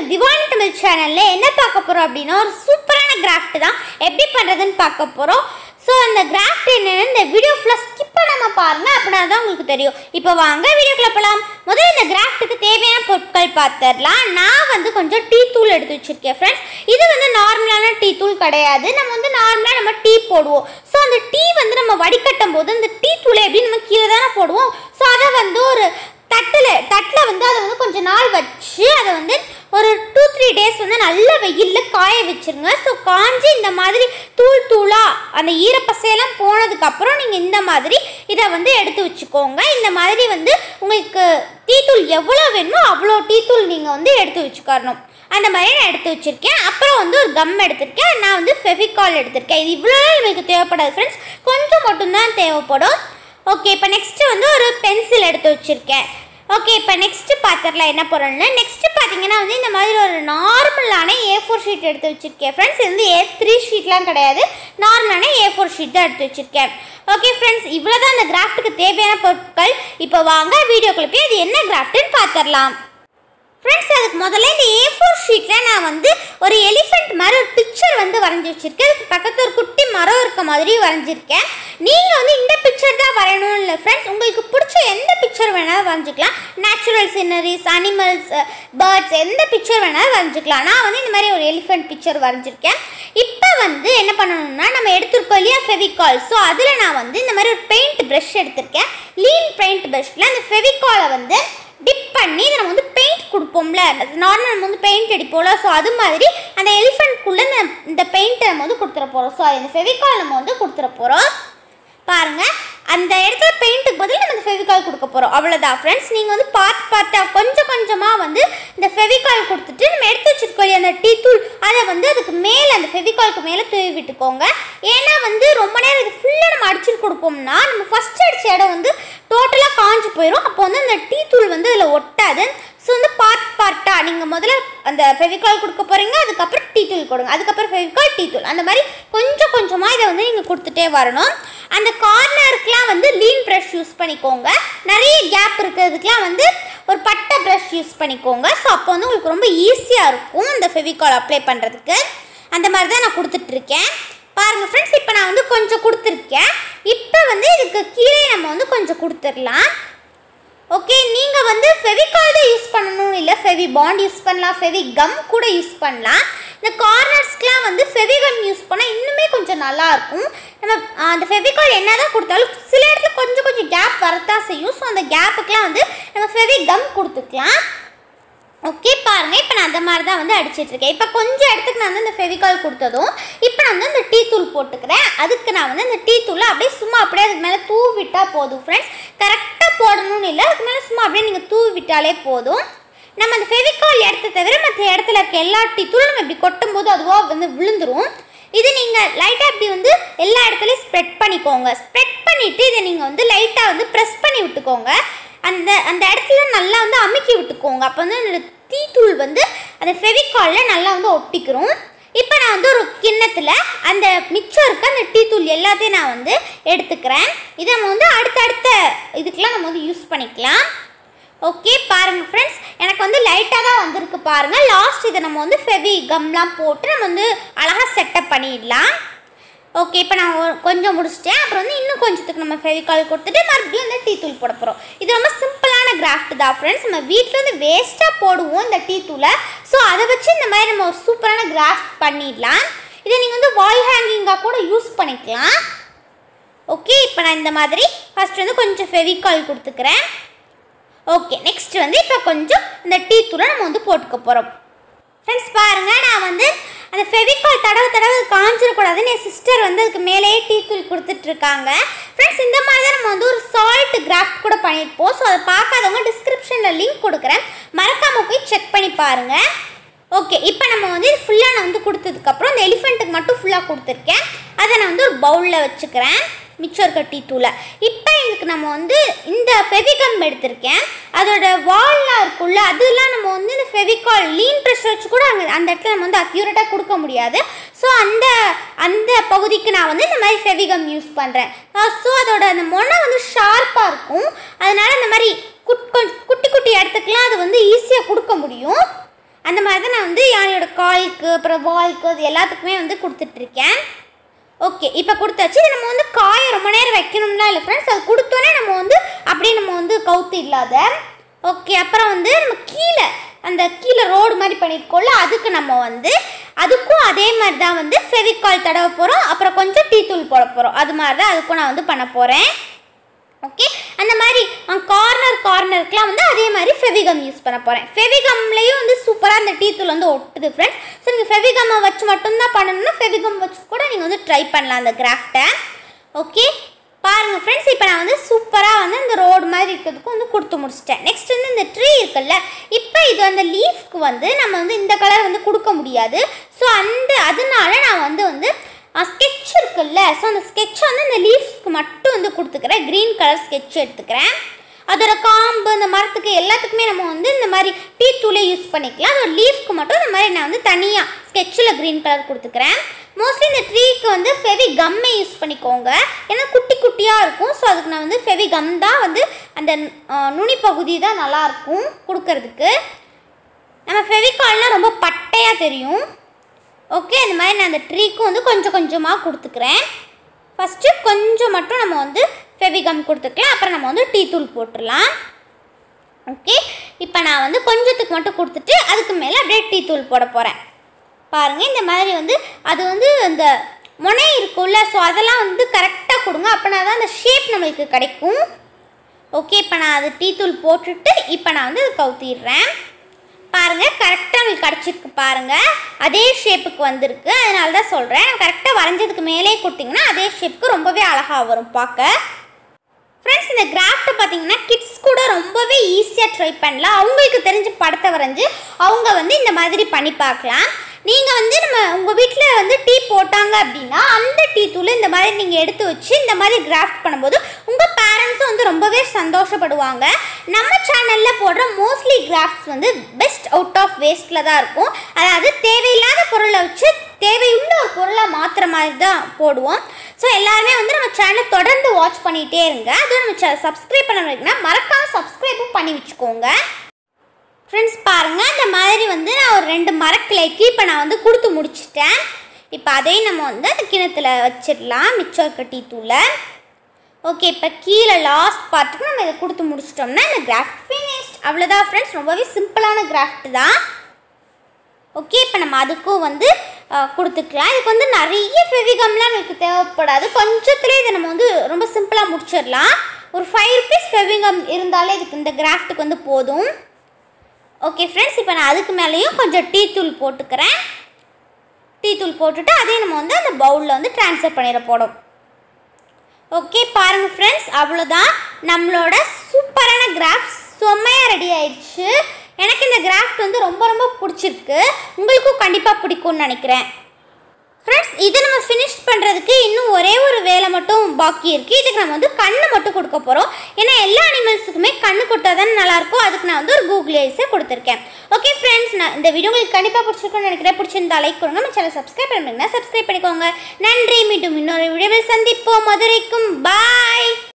திவானி தமிழ் சேனலில் என்ன பார்க்க போகிறோம் அப்படின்னா ஒரு சூப்பரான கிராஃப்ட் தான் எப்படி பண்ணுறதுன்னு பார்க்க போகிறோம் ஸோ அந்த கிராஃப்ட் என்னன்னு இந்த வீடியோ ஃபுல்லாக ஸ்கிப் பண்ணாமல் பாருங்கள் அப்படின்னா தான் உங்களுக்கு தெரியும் இப்போ வாங்க வீடியோக்குள்ள போகலாம் முதல்ல இந்த கிராஃப்ட்டுக்கு தேவையான பொருட்கள் பார்த்துடலாம் நான் வந்து கொஞ்சம் டீ தூள் எடுத்து வச்சுருக்கேன் ஃப்ரெண்ட்ஸ் இது வந்து நார்மலான டீ தூள் கிடையாது நம்ம வந்து நார்மலாக நம்ம டீ போடுவோம் ஸோ அந்த டீ வந்து நம்ம வடிகட்டும் போது அந்த டீ தூளை எப்படி நம்ம கீழே தானே போடுவோம் ஸோ அதை வந்து ஒரு தட்டில் தட்டில் வந்து அதை வந்து கொஞ்ச நாள் வச்சு அதை வந்து ஒரு டூ த்ரீ டேஸ் வந்து நல்ல வெயிலில் காய வச்சிருங்க ஸோ காஞ்சி இந்த மாதிரி தூள் தூளாக அந்த ஈரப்பசையெல்லாம் போனதுக்கப்புறம் நீங்கள் இந்த மாதிரி இதை வந்து எடுத்து வச்சுக்கோங்க இந்த மாதிரி வந்து உங்களுக்கு டீத்தூள் எவ்வளோ வேணுமோ அவ்வளோ டீத்தூள் நீங்கள் வந்து எடுத்து வச்சுக்கணும் அந்த மாதிரி நான் எடுத்து வச்சுருக்கேன் அப்புறம் வந்து ஒரு கம் எடுத்திருக்கேன் நான் வந்து ஃபெவிகால் எடுத்திருக்கேன் இது இவ்வளோ உங்களுக்கு தேவைப்படாது ஃப்ரெண்ட்ஸ் கொஞ்சம் மட்டும்தான் தேவைப்படும் ஓகே இப்போ நெக்ஸ்ட்டு வந்து ஒரு பென்சில் எடுத்து வச்சுருக்கேன் ஓகே இப்போ நெக்ஸ்ட்டு பார்த்துடலாம் என்ன பொருள்னு நெக்ஸ்ட்டு பார்த்தீங்கன்னா வந்து இந்த மாதிரி ஒரு நார்மலான ஏ ஃபோர் ஷீட் எடுத்து வச்சுருக்கேன் ஃப்ரெண்ட்ஸ் இது வந்து ஏ த்ரீ ஷீட்லாம் கிடையாது நார்மலான ஏ ஃபோர் ஷீட் தான் எடுத்து வச்சுருக்கேன் ஓகே ஃப்ரெண்ட்ஸ் இவ்வளோ தான் அந்த கிராஃப்ட்டுக்கு தேவையான பொருட்கள் இப்போ வாங்க வீடியோக்குள்ள போய் அது என்ன கிராஃப்ட்டுன்னு பார்த்துடலாம் ஃப்ரெண்ட்ஸ் அதுக்கு முதல்ல இந்த ஏ ஃபோர் ஷீட்டில் நான் வந்து ஒரு எலிஃபெண்ட் மாதிரி ஒரு பிக்சர் வந்து வரைஞ்சி வச்சுருக்கேன் அதுக்கு பக்கத்தில் ஒரு குட்டி மரம் இருக்க மாதிரி வரைஞ்சிருக்கேன் நீங்கள் வந்து இந்த பிக்சர் தான் வரையணும் இல்லை ஃப்ரெண்ட்ஸ் உங்களுக்கு பிடிச்ச எந்த பிக்சர் வேணாலும் வரைஞ்சிக்கலாம் நேச்சுரல் சீனரிஸ் அனிமல்ஸ் பேர்ட்ஸ் எந்த பிக்சர் வேணாலும் வரைஞ்சிக்கலாம் நான் வந்து இந்த மாதிரி ஒரு எலிஃபெண்ட் பிக்சர் வரைஞ்சிருக்கேன் இப்போ வந்து என்ன பண்ணணும்னா நம்ம எடுத்துருக்கோம் இல்லையா ஃபெவிகால் ஸோ அதில் நான் வந்து இந்த மாதிரி ஒரு பெயிண்ட் ப்ரஷ் எடுத்திருக்கேன் லீன் பெயிண்ட் ப்ரஷ்ல அந்த ஃபெவிகாலை வந்து டிப் பண்ணி இதை நம்ம வந்து பெயிண்ட் கொடுப்போம்ல நார்மல் நம்ம வந்து பெயிண்ட் அடிப்போம்ல ஸோ அது மாதிரி அந்த எலிஃபெண்ட்குள்ளே இந்த இந்த பெயிண்ட்டை நம்ம வந்து கொடுத்துட போகிறோம் ஸோ இந்த ஃபெவிகால் நம்ம வந்து கொடுத்துட போகிறோம் பாருங்க அந்த இடத்துல பெயிண்ட்டுக்கு பதில் நம்ம இந்த ஃபெவிகால் கொடுக்க போகிறோம் அவ்வளோதான் ஃப்ரெண்ட்ஸ் நீங்கள் வந்து பார்த்து பார்த்தா கொஞ்சம் கொஞ்சமாக வந்து இந்த ஃபெவிகால் கொடுத்துட்டு நம்ம எடுத்து வச்சிருக்கோம் இல்லையா அந்த டீ தூள் அதை வந்து அதுக்கு மேலே அந்த ஃபெவிகாலுக்கு மேலே தூவி விட்டுக்கோங்க ஏன்னா வந்து ரொம்ப நேரம் இது ஃபுல்லாக நம்ம அடிச்சுட்டு கொடுப்போம்னா நம்ம ஃபஸ்ட் அடிச்ச இடம் வந்து டோட்டலாக காஞ்சு போயிடும் அப்போ வந்து அந்த டீ தூள் வந்து அதில் ஒட்டாது ஸோ வந்து பார்ட் பார்ட்டாக நீங்கள் முதல்ல அந்த ஃபெவிகால் கொடுக்க போகிறீங்க அதுக்கப்புறம் டீ தூள் கொடுங்க அதுக்கப்புறம் ஃபெவிகால் டீ தூள் அந்த மாதிரி கொஞ்சம் கொஞ்சமாக இதை வந்து நீங்கள் கொடுத்துட்டே வரணும் அந்த கார்னருக்குலாம் வந்து லீன் ப்ரஷ் யூஸ் பண்ணிக்கோங்க நிறைய கேப் இருக்கிறதுக்குலாம் வந்து ஒரு பட்டை ப்ரஷ் யூஸ் பண்ணிக்கோங்க ஸோ அப்போ வந்து உங்களுக்கு ரொம்ப ஈஸியாக இருக்கும் அந்த ஃபெவிகால் அப்ளை பண்ணுறதுக்கு அந்த மாதிரி தான் நான் கொடுத்துட்ருக்கேன் பாருங்கள் ஃப்ரெண்ட்ஸ் இப்போ நான் வந்து கொஞ்சம் கொடுத்துருக்கேன் இப்போ வந்து இதுக்கு கீழே நம்ம வந்து கொஞ்சம் கொடுத்துடலாம் ஓகே நீங்கள் வந்து ஃபெவிகால் தான் யூஸ் பண்ணணும் இல்லை ஃபெவி பாண்ட் யூஸ் பண்ணலாம் ஃபெவி கம் கூட யூஸ் பண்ணலாம் இந்த கார்னர்ஸ்க்குலாம் வந்து ஃபெவிகம் யூஸ் பண்ணால் இன்னுமே கொஞ்சம் நல்லாயிருக்கும் நம்ம ஆ, அந்த ஃபெவிகால் என்ன தான் கொடுத்தாலும் சில இடத்துல கொஞ்சம் கொஞ்சம் கேப் வரத்தான் செய்யும் ஸோ அந்த கேப்புக்கெலாம் வந்து நம்ம ஃபெவி கம் கொடுத்துக்கலாம் ஓகே பாருங்க இப்போ நான் அந்த மாதிரி தான் வந்து அடிச்சிட்டு இருக்கேன் இப்போ கொஞ்சம் இடத்துக்கு நான் வந்து இந்த ஃபெவிகால் கொடுத்ததும் இப்போ நான் வந்து இந்த டீ தூள் போட்டுக்கிறேன் அதுக்கு நான் வந்து இந்த டீ தூளை அப்படியே சும்மா அப்படியே அதுக்கு மேலே தூவி விட்டால் போதும் ஃப்ரெண்ட்ஸ் கரெக்டாக போடணும்னு இல்லை அதுக்கு மேலே சும்மா அப்படியே நீங்கள் தூவி விட்டாலே போதும் நம்ம அந்த ஃபெவிகால் இடத்த தவிர மற்ற இடத்துல இருக்க எல்லா டீ தூளும் நம்ம இப்படி கொட்டும் போது அதுவாக வந்து விழுந்துரும் இது நீங்கள் லைட்டாக இப்படி வந்து எல்லா இடத்துலையும் ஸ்ப்ரெட் பண்ணிக்கோங்க ஸ்ப்ரெட் பண்ணிவிட்டு இதை நீங்கள் வந்து லைட்டாக வந்து ப்ரெஸ் பண்ணி விட்டுக்கோங்க அந்த அந்த இடத்துல நல்லா வந்து அமுக்கி விட்டுக்கோங்க அப்போ வந்து அந்த டீத்தூள் வந்து அந்த ஃபெவிகாலில் நல்லா வந்து ஒட்டிக்கிறோம் இப்போ நான் வந்து ஒரு கிண்ணத்தில் அந்த மிச்சம் இருக்க அந்த டீத்தூள் எல்லாத்தையும் நான் வந்து எடுத்துக்கிறேன் இதை நம்ம வந்து அடுத்தடுத்த இதுக்கெலாம் நம்ம வந்து யூஸ் பண்ணிக்கலாம் ஓகே பாருங்கள் ஃப்ரெண்ட்ஸ் எனக்கு வந்து லைட்டாக தான் வந்திருக்கு பாருங்கள் லாஸ்ட் இதை நம்ம வந்து ஃபெவி கம்லாம் போட்டு நம்ம வந்து அழகாக செட்டப் பண்ணிடலாம் ஓகே இப்போ நான் ஒரு- கொஞ்சம் முடிச்சிட்டேன் அப்புறம் வந்து இன்னும் கொஞ்சத்துக்கு நம்ம ஃபெவிகால் கொடுத்துட்டு மறுபடியும் வந்து டீ தூள் போட போகிறோம் இது ரொம்ப சிம்பிளான கிராஃப்ட் தான் ஃப்ரெண்ட்ஸ் நம்ம வீட்டில் வந்து வேஸ்ட்டாக போடுவோம் இந்த டீ தூளை ஸோ அதை வச்சு இந்த மாதிரி நம்ம ஒரு சூப்பரான கிராஃப்ட் பண்ணிடலாம் இதை நீங்கள் வந்து வால் ஹேங்கிங்காக கூட யூஸ் பண்ணிக்கலாம் ஓகே இப்போ நான் இந்த மாதிரி ஃபர்ஸ்ட் வந்து கொஞ்சம் ஃபெவிகால் கொடுத்துக்கிறேன் ஓகே நெக்ஸ்ட் வந்து இப்போ கொஞ்சம் இந்த டீ தூளை நம்ம வந்து போட்டுக்க போகிறோம் ஃப்ரெண்ட்ஸ் பாருங்க நான் வந்து அந்த ஃபெவிகால் தடவை தடவை காஞ்சிடக்கூடாதுன்னு என் சிஸ்டர் வந்து அதுக்கு மேலேயே டீ தூள் கொடுத்துட்ருக்காங்க ஃப்ரெண்ட்ஸ் இந்த மாதிரி தான் நம்ம வந்து ஒரு சால்ட் கிராஃப்ட் கூட பண்ணியிருப்போம் ஸோ அதை பார்க்காதவங்க டிஸ்கிரிப்ஷனில் லிங்க் கொடுக்குறேன் மறக்காமல் போய் செக் பண்ணி பாருங்கள் ஓகே இப்போ நம்ம வந்து ஃபுல்லாக நான் வந்து கொடுத்ததுக்கப்புறம் இந்த எலிஃபெண்ட்டுக்கு மட்டும் ஃபுல்லாக கொடுத்துருக்கேன் அதை நான் வந்து ஒரு பவுலில் வச்சுக்கிறேன் மிச்சம் இருக்க டீ தூளை இப்போ இதுக்கு நம்ம வந்து இந்த ஃபெவிகம் எடுத்திருக்கேன் அதோட வால்லாம் இருக்குல்ல அதெல்லாம் நம்ம வந்து இந்த ஃபெவிகால் லீன் ப்ரெஷ் வச்சு கூட அங்கே அந்த இடத்துல நம்ம வந்து அக்யூரேட்டாக கொடுக்க முடியாது ஸோ அந்த அந்த பகுதிக்கு நான் வந்து இந்த மாதிரி ஃபெவிகம் யூஸ் பண்ணுறேன் ஸோ அதோட அந்த மொனை வந்து ஷார்ப்பாக இருக்கும் அதனால இந்த மாதிரி குட் கொஞ்சம் குட்டி குட்டி இடத்துக்குலாம் அது வந்து ஈஸியாக கொடுக்க முடியும் அந்த மாதிரி தான் நான் வந்து யானையோட காலுக்கு அப்புறம் வாலுக்கு அது எல்லாத்துக்குமே வந்து கொடுத்துட்ருக்கேன் ஓகே இப்போ கொடுத்தாச்சு இது நம்ம வந்து காய ரொம்ப நேரம் வைக்கணும்லாம் இல்லை ஃப்ரெண்ட்ஸ் அது கொடுத்தோன்னே நம்ம வந்து அப்படியே நம்ம வந்து கவுத்து இல்லாத ஓகே அப்புறம் வந்து நம்ம கீழே அந்த கீழே ரோடு மாதிரி பண்ணியிருக்கோம்ல அதுக்கு நம்ம வந்து அதுக்கும் அதே மாதிரி தான் வந்து ஃபெவிகால் தடவ போகிறோம் அப்புறம் கொஞ்சம் டீ தூள் போட போகிறோம் அது மாதிரி தான் அதுக்கும் நான் வந்து பண்ண போகிறேன் ஓகே அந்த மாதிரி கார்னர் கார்னருக்குலாம் வந்து அதே மாதிரி ஃபெவிகம் யூஸ் பண்ண போகிறேன் ஃபெவிகம்லேயும் வந்து சூப்பராக அந்த டீ தூள் வந்து ஒட்டுது ஃப்ரெண்ட்ஸ் ஸோ நீங்கள் ஃபெவிகம்மை வச்சு மட்டும்தான் பண்ணணும்னா ஃபெவிகம் வச்சு கூட நீங்கள் வந்து ட்ரை பண்ணலாம் அந்த கிராஃப்டை ஓகே பாருங்கள் ஃப்ரெண்ட்ஸ் இப்போ நான் வந்து சூப்பராக வந்து இந்த ரோடு மாதிரி இருக்கிறதுக்கு வந்து கொடுத்து முடிச்சிட்டேன் நெக்ஸ்ட் வந்து இந்த ட்ரீ இருக்குல்ல இப்போ இது அந்த லீஃப்க்கு வந்து நம்ம வந்து இந்த கலர் வந்து கொடுக்க முடியாது ஸோ அந்த அதனால நான் வந்து வந்து ஸ்கெட்ச் இருக்குல்ல ஸோ அந்த ஸ்கெட்ச் வந்து இந்த லீஃப்ஸ்க்கு மட்டும் வந்து கொடுத்துக்கிறேன் க்ரீன் கலர் ஸ்கெட்ச் எடுத்துக்கிறேன் அதோட காம்பு இந்த மரத்துக்கு எல்லாத்துக்குமே நம்ம வந்து இந்த மாதிரி டீ தூளே யூஸ் பண்ணிக்கலாம் அதோட லீஃப்க்கு மட்டும் இந்த மாதிரி நான் வந்து தனியாக ஸ்கெட்சில் க்ரீன் கலர் கொடுத்துக்கிறேன் மோஸ்ட்லி இந்த ட்ரீக்கு வந்து ஃபெவி கம்மை யூஸ் பண்ணிக்கோங்க ஏன்னா குட்டி குட்டியாக இருக்கும் ஸோ அதுக்கு நான் வந்து ஃபெவி கம் தான் வந்து அந்த அஹ், நுனி பகுதி தான் நல்லாயிருக்கும் கொடுக்கறதுக்கு நம்ம ஃபெவிகால்னால் ரொம்ப பட்டையாக தெரியும் ஓகே இந்த மாதிரி நான் அந்த ட்ரீக்கும் வந்து கொஞ்சம் கொஞ்சமாக கொடுத்துக்கிறேன் ஃபஸ்ட்டு கொஞ்சம் மட்டும் நம்ம வந்து ஃபெவிகம் கொடுத்துக்கலாம் அப்புறம் நம்ம வந்து டீ தூள் போட்டுடலாம் ஓகே இப்போ நான் வந்து கொஞ்சத்துக்கு மட்டும் கொடுத்துட்டு அதுக்கு மேலே அப்படியே டீ தூள் போட போகிறேன் பாருங்கள் இந்த மாதிரி வந்து அது வந்து அந்த முனை இருக்கும்ல ஸோ அதெல்லாம் வந்து கரெக்டாக கொடுங்க அப்போனா தான் அந்த ஷேப் நம்மளுக்கு கிடைக்கும் ஓகே இப்போ நான் அது டீ தூள் போட்டுட்டு இப்போ நான் வந்து அது கவுத்திடுறேன் பாருங்கள் கரெக்டாக உங்களுக்கு கிடச்சிருக்கு பாருங்கள் அதே ஷேப்புக்கு வந்திருக்கு அதனால தான் சொல்கிறேன் கரெக்டாக வரைஞ்சதுக்கு மேலே கொடுத்தீங்கன்னா அதே ஷேப்புக்கு ரொம்பவே அழகாக வரும் பார்க்க ஃப்ரெண்ட்ஸ் இந்த கிராஃப்ட்டை பார்த்தீங்கன்னா கிட்ஸ் கூட ரொம்பவே ஈஸியாக ட்ரை பண்ணலாம் அவங்களுக்கு தெரிஞ்ச படத்தை வரைஞ்சி அவங்க வந்து இந்த மாதிரி பண்ணி பார்க்கலாம் நீங்கள் வந்து நம்ம உங்கள் வீட்டில் வந்து டீ போட்டாங்க அப்படின்னா அந்த டீ தூள் இந்த மாதிரி நீங்கள் எடுத்து வச்சு இந்த மாதிரி கிராஃப்ட் பண்ணும்போது உங்கள் பேரண்ட்ஸும் வந்து ரொம்பவே சந்தோஷப்படுவாங்க நம்ம சேனலில் போடுற மோஸ்ட்லி கிராஃப்ட்ஸ் வந்து பெஸ்ட் அவுட் ஆஃப் வேஸ்ட்டில் தான் இருக்கும் அதாவது தேவையில்லாத பொருளை வச்சு தேவையுள்ள ஒரு பொருளை மாற்றுற மாதிரி தான் போடுவோம் ஸோ எல்லாருமே வந்து நம்ம சேனலை தொடர்ந்து வாட்ச் பண்ணிகிட்டே இருங்க அதுவும் நம்ம சப்ஸ்கிரைப் பண்ண முடியுங்கன்னா மறக்காமல் சப்ஸ்கிரைபும் பண்ணி வச்சுக்கோங்க ஃப்ரெண்ட்ஸ் பாருங்கள் இந்த மாதிரி வந்து நான் ஒரு ரெண்டு மரக்கிளைக்கு இப்போ நான் வந்து கொடுத்து முடிச்சிட்டேன் இப்போ அதையும் நம்ம வந்து அந்த கிணத்துல வச்சிடலாம் மிச்சம் இருக்க டீ தூளை ஓகே இப்போ கீழே லாஸ்ட் பார்ட்டுக்கு நம்ம இதை கொடுத்து முடிச்சிட்டோம்னா இந்த கிராஃப்ட் ஃபினிஷ்ட் அவ்வளோதான் ஃப்ரெண்ட்ஸ் ரொம்பவே சிம்பிளான கிராஃப்ட் தான் ஓகே இப்போ நம்ம அதுக்கும் வந்து அஹ், கொடுத்துக்கலாம் இதுக்கு வந்து நிறைய ஃபெவிகம்லாம் நமக்கு தேவைப்படாது கொஞ்சத்துலேயே இதை நம்ம வந்து ரொம்ப சிம்பிளாக முடிச்சிடலாம் ஒரு ஃபைவ் ருபீஸ் ஃபெவிகம் இருந்தாலே இதுக்கு இந்த கிராஃப்ட்டுக்கு வந்து போதும் ஓகே ஃப்ரெண்ட்ஸ் இப்போ நான் அதுக்கு மேலேயும் கொஞ்சம் டீ தூள் போட்டுக்கிறேன் டீ தூள் போட்டுட்டு அதையும் நம்ம வந்து அந்த பவுலில் வந்து ட்ரான்ஸ்ஃபர் பண்ணிட போடும் ஓகே பாருங்கள் ஃப்ரெண்ட்ஸ் அவ்வளோதான் நம்மளோட சூப்பரான கிராஃப்ட் செம்மையாக ரெடி ஆயிடுச்சு எனக்கு இந்த கிராஃப்ட் வந்து ரொம்ப ரொம்ப பிடிச்சிருக்கு உங்களுக்கும் கண்டிப்பாக பிடிக்கும்னு நினைக்கிறேன் ஃப்ரெண்ட்ஸ் இதை நம்ம ஃபினிஷ் பண்ணுறதுக்கு இன்னும் ஒரே ஒரு வேலை மட்டும் பாக்கி இருக்குது இதுக்கு நம்ம வந்து கண்ணு மட்டும் கொடுக்க போகிறோம் ஏன்னா எல்லா அனிமல்ஸுக்குமே கண்ணு கொடுத்தா தானே நல்லாயிருக்கும் அதுக்கு நான் வந்து ஒரு கூகுள் ஐஸை கொடுத்துருக்கேன் ஓகே ஃப்ரெண்ட்ஸ் நான் இந்த வீடியோ உங்களுக்கு கண்டிப்பாக பிடிச்சிருக்குன்னு நினைக்கிறேன் பிடிச்சிருந்தா லைக் கொடுங்க நம்ம சேனல் சப்ஸ்கிரைப் பண்ணுங்கன்னா சப்ஸ்கிரைப் பண்ணிக்கோங்க நன்றி மீண்டும் இன்னொரு வீடியோவில் சந்திப்போம் மதுரைக்கும் பாய்